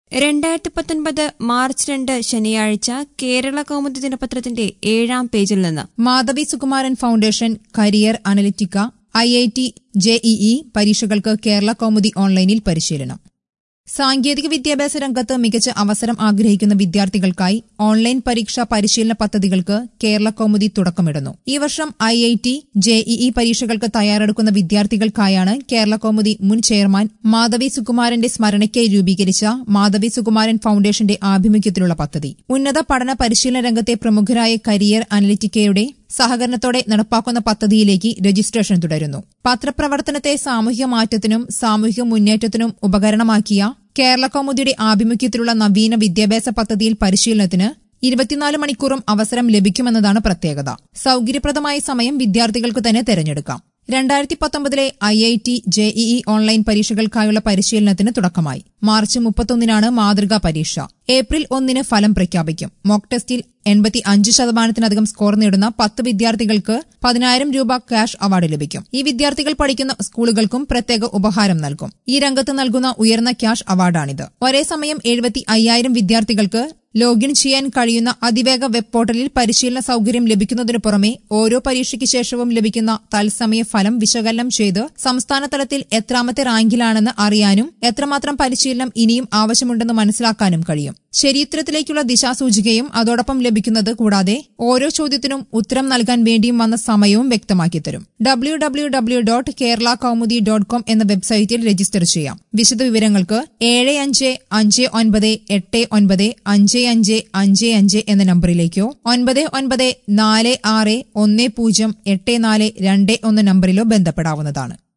രണ്ടായിരത്തി പത്തൊൻപത് മാർച്ച് രണ്ട് ശനിയാഴ്ച കേരള കൗമുദി ദിനപത്രത്തിന്റെ ഏഴാം പേജിൽ നിന്ന് Madhavi Sukumaran foundation career Analytica I I T JEE പരീക്ഷകൾക്ക് കേരള കൗമുദി ഓൺലൈനിൽ പരിശീലനം സാങ്കേതിക വിദ്യാഭ്യാസ രംഗത്ത് മികച്ച അവസരം ആഗ്രഹിക്കുന്ന വിദ്യാർത്ഥികൾക്കായി ഓൺലൈൻ പരീക്ഷാ പരിശീലന പദ്ധതികൾക്ക് കേരള കൗമുദി തുടക്കമിടുന്നു ഈ വർഷം ഐ ഐ ടി ജെഇഇ പരീക്ഷകൾക്ക് തയ്യാറെടുക്കുന്ന വിദ്യാർത്ഥികൾക്കായാണ് കേരള കൗമുദി മുൻ ചെയർമാൻ മാധവി സുകുമാരന്റെ സ്മരണയ്ക്കായി രൂപീകരിച്ച മാധവി സുകുമാരൻ ഫൗണ്ടേഷന്റെ ആഭിമുഖ്യത്തിലുള്ള പദ്ധതി ഉന്നത പഠന പരിശീലന രംഗത്തെ പ്രമുഖരായ കരിയർ അനലിറ്റിക്കയുടെ സഹകരണത്തോടെ നടപ്പാക്കുന്ന പദ്ധതിയിലേക്ക് രജിസ്ട്രേഷൻ തുടരുന്നു പത്രപ്രവർത്തനത്തെ സാമൂഹ്യ മാറ്റത്തിനും സാമൂഹിക മുന്നേറ്റത്തിനും ഉപകരണമാക്കിയ കേരള കൗമുദിയുടെ ആഭിമുഖ്യത്തിലുള്ള നവീന വിദ്യാഭ്യാസ പദ്ധതിയിൽ പരിശീലനത്തിന് ഇരുപത്തിനാല് മണിക്കൂറും അവസരം ലഭിക്കുമെന്നതാണ് പ്രത്യേകത സൌകര്യപ്രദമായ സമയം വിദ്യാർത്ഥികൾക്ക് തന്നെ തെരഞ്ഞെടുക്കാം രണ്ടായിരത്തി പത്തൊമ്പതിലെ I I T JEE online പരീക്ഷകൾക്കായുള്ള പരിശീലനത്തിന് തുടക്കമായി മാർച്ച് മുപ്പത്തൊന്നിനാണ് മാതൃകാ പരീക്ഷ ഏപ്രിൽ ഒന്നിന് ഫലം പ്രഖ്യാപിക്കും മോക്ക് ടെസ്റ്റിൽ എൺപത്തി അഞ്ച് ശതമാനത്തിനധികം സ്കോർ നേടുന്ന പത്ത് വിദ്യാർത്ഥികൾക്ക് പതിനായിരം രൂപ ക്യാഷ് അവാർഡ് ലഭിക്കും ഈ വിദ്യാർത്ഥികൾ പഠിക്കുന്ന സ്കൂളുകൾക്കും പ്രത്യേക ഉപഹാരം നൽകും ഈ രംഗത്ത് നൽകുന്ന ഉയർന്ന ക്യാഷ് അവാർഡാണിത് ഒരേ സമയം എഴുപത്തി അയ്യായിരം വിദ്യാർത്ഥികൾക്ക് ലോഗിൻ ചെയ്യാൻ കഴിയുന്ന അതിവേഗ വെബ് പോർട്ടലിൽ പരിശീലന സൌകര്യം ലഭിക്കുന്നതിനു പുറമെ ഓരോ പരീക്ഷയ്ക്ക് ശേഷവും ലഭിക്കുന്ന തത്സമയ ഫലം വിശകലനം ചെയ്ത് സംസ്ഥാന തലത്തിൽ എത്രാമത്തെ റാങ്കിലാണെന്ന് അറിയാനും എത്രമാത്രം പരിശീലനം ഇനിയും ആവശ്യമുണ്ടെന്ന് മനസ്സിലാക്കാനും കഴിയും ശരിയുത്തരത്തിലേക്കുള്ള ദിശാസൂചികയും അതോടൊപ്പം ലഭിക്കുന്നത് കൂടാതെ ഓരോ ചോദ്യത്തിനും ഉത്തരം നൽകാൻ വേണ്ടിയും വന്ന സമയവും വ്യക്തമാക്കി തരും W W W dot Kerala Kaumudi dot com എന്ന വെബ്സൈറ്റിൽ രജിസ്റ്റർ ചെയ്യാം വിശദവിവരങ്ങൾക്ക് ഏഴ് അഞ്ച് അഞ്ച് ഒൻപത് എട്ട് ഒൻപത് അഞ്ച് അഞ്ച് അഞ്ച് അഞ്ച് എന്ന നമ്പറിലേക്കോ ഒൻപത് ഒൻപത് നാല് ആറ് ഒന്ന് പൂജ്യം എട്ട് നാല് രണ്ട് ഒന്ന് നമ്പറിലോ ബന്ധപ്പെടാവുന്നതാണ്